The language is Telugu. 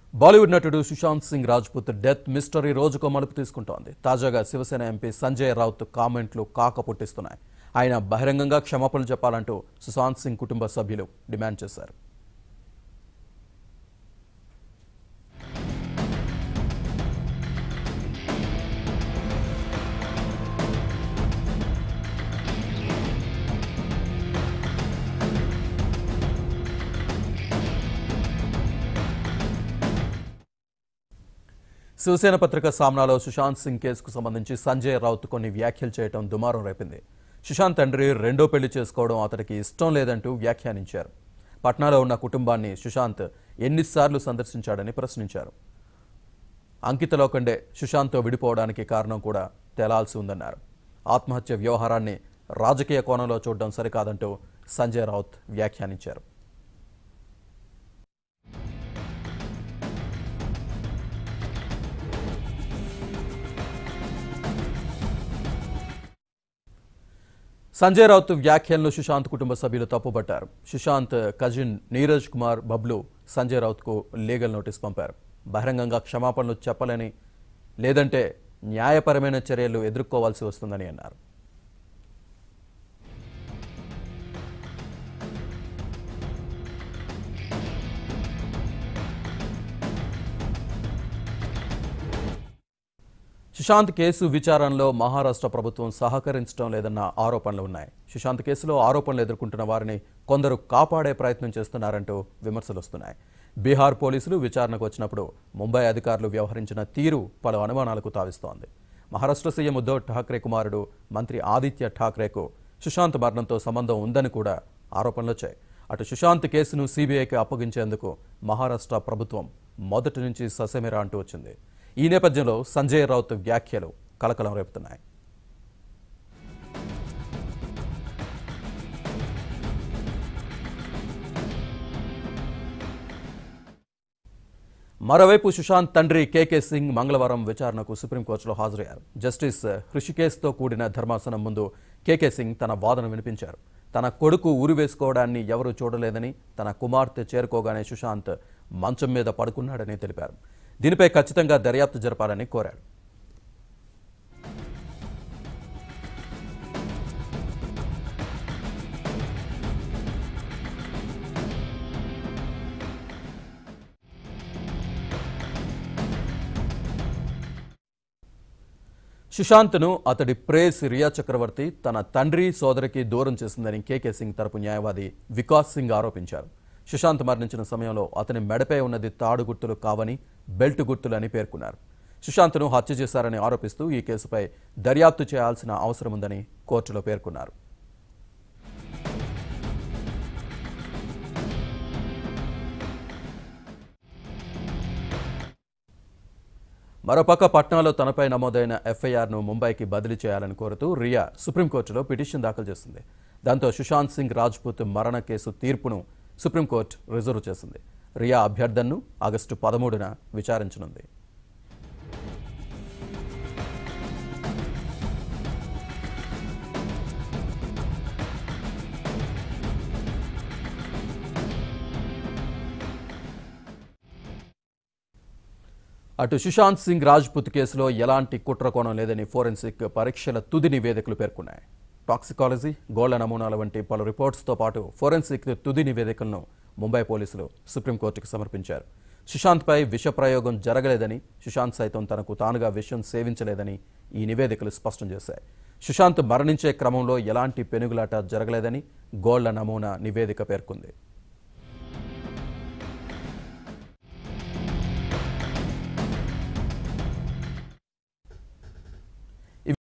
బాలీవుడ్ నటుడు సుశాంత్ సింగ్ రాజ్పుత్ డెత్ మిస్టరీ రోజుకో మలుపు తీసుకుంటోంది తాజాగా శివసేన ఎంపీ సంజయ్ రౌత్ కామెంట్లు కాక పుట్టిస్తున్నాయి ఆయన బహిరంగంగా క్షమాపణలు చెప్పాలంటూ సుశాంత్ సింగ్ కుటుంబ సభ్యులు డిమాండ్ చేశారు శివసేన పత్రిక సామ్నాలో సుశాంత్ సింగ్ కేసుకు సంబంధించి సంజయ్ రౌత్ కొన్ని వ్యాఖ్యలు చేయడం దుమారం రేపింది సుశాంత్ తండ్రి రెండో పెళ్లి చేసుకోవడం అతనికి ఇష్టం లేదంటూ వ్యాఖ్యానించారు పట్నాలో ఉన్న కుటుంబాన్ని సుశాంత్ ఎన్నిసార్లు సందర్శించాడని ప్రశ్నించారు అంకిత లోకండే సుశాంత్తో విడిపోవడానికి కారణం కూడా తేలాల్సి ఉందన్నారు ఆత్మహత్య వ్యవహారాన్ని రాజకీయ కోణంలో చూడడం సరికాదంటూ సంజయ్ రౌత్ వ్యాఖ్యానించారు సంజయ్ రౌత్ వ్యాఖ్యలను సుశాంత్ కుటుంబ సభ్యులు తప్పుపట్టారు సుశాంత్ కజిన్ నీరజ్ కుమార్ బబ్లు సంజయ్ రౌత్కు లీగల్ నోటీస్ పంపారు బహిరంగంగా క్షమాపణలు చెప్పలేని లేదంటే న్యాయపరమైన చర్యలు ఎదుర్కోవాల్సి వస్తుందని అన్నారు సుశాంత్ కేసు విచారణలో మహారాష్ట్ర ప్రభుత్వం సహకరించడం లేదన్న ఆరోపణలు ఉన్నాయి సుశాంత్ కేసులో ఆరోపణలు ఎదుర్కొంటున్న వారిని కొందరు కాపాడే ప్రయత్నం చేస్తున్నారంటూ విమర్శలు వస్తున్నాయి బీహార్ పోలీసులు విచారణకు వచ్చినప్పుడు ముంబై అధికారులు వ్యవహరించిన తీరు పలు అనుమానాలకు తావిస్తోంది మహారాష్ట్ర సీఎం ఉద్ధవ్ ఠాక్రే కుమారుడు మంత్రి ఆదిత్య ఠాక్రేకు సుశాంత్ మరణంతో సంబంధం ఉందని కూడా ఆరోపణలు వచ్చాయి అటు సుశాంత్ కేసును సీబీఐకి అప్పగించేందుకు మహారాష్ట్ర ప్రభుత్వం మొదటి నుంచి ససెమిరా అంటూ వచ్చింది ఈ నేపథ్యంలో సంజయ్ రౌత్ వ్యాఖ్యలు కలకలం రేపుతున్నాయి మరోవైపు సుశాంత్ తండ్రి కేకే సింగ్ మంగళవారం విచారణకు సుప్రీంకోర్టులో హాజరయ్యారు జస్టిస్ హృషికేశ్తో కూడిన ధర్మాసనం ముందు కేకే సింగ్ తన వాదన వినిపించారు తన కొడుకు ఊరి వేసుకోవడాన్ని ఎవరూ చూడలేదని తన కుమార్తె చేరుకోగానే సుశాంత్ మంచం మీద పడుకున్నాడని తెలిపారు దీనిపై ఖచ్చితంగా దర్యాప్తు జరపాలని కోరాడు సుశాంత్ను అతడి ప్రేస్ రియా చక్రవర్తి తన తండ్రి సోదరికి దూరం చేసిందని కేకే సింగ్ తరపు న్యాయవాది వికాస్ సింగ్ ఆరోపించారు సుశాంత్ మరణించిన సమయంలో అతని మెడపై ఉన్నది తాడు గుర్తులు కావని బెల్ట్ గుర్తులు అని పేర్కొన్నారు సుశాంత్ను హత్య చేశారని ఆరోపిస్తూ ఈ కేసుపై దర్యాప్తు చేయాల్సిన అవసరం ఉందని కోర్టులో పేర్కొన్నారు మరోపక్క పట్నాలో తనపై నమోదైన ఎఫ్ఐఆర్ను ముంబైకి బదిలీ చేయాలని కోరుతూ రియా సుప్రీంకోర్టులో పిటిషన్ దాఖలు చేసింది దాంతో సుశాంత్ సింగ్ రాజ్పుత్ మరణ కేసు తీర్పును సుప్రీంకోర్టు రిజర్వ్ చేసింది రియా అభ్యర్థనను ఆగస్టు పదమూడున విచారించనుంది అటు సుశాంత్ సింగ్ రాజ్పుత్ కేసులో ఎలాంటి కుట్రకోణం లేదని ఫోరెన్సిక్ పరీక్షల తుది నివేదికలు పేర్కొన్నాయి టాక్సికాలజీ గోళ్ల నమూనాల వంటి పలు రిపోర్ట్స్తో పాటు ఫోరెన్సిక్ తుది నివేదికలను ముంబై పోలీసులు సుప్రీంకోర్టుకు సమర్పించారు సుశాంత్పై విష ప్రయోగం జరగలేదని సుశాంత్ సైతం తనకు తానుగా విషం సేవించలేదని ఈ నివేదికలు స్పష్టం చేశాయి సుశాంత్ మరణించే క్రమంలో ఎలాంటి పెనుగులాట జరగలేదని గోళ్ల నమూనా నివేదిక పేర్కొంది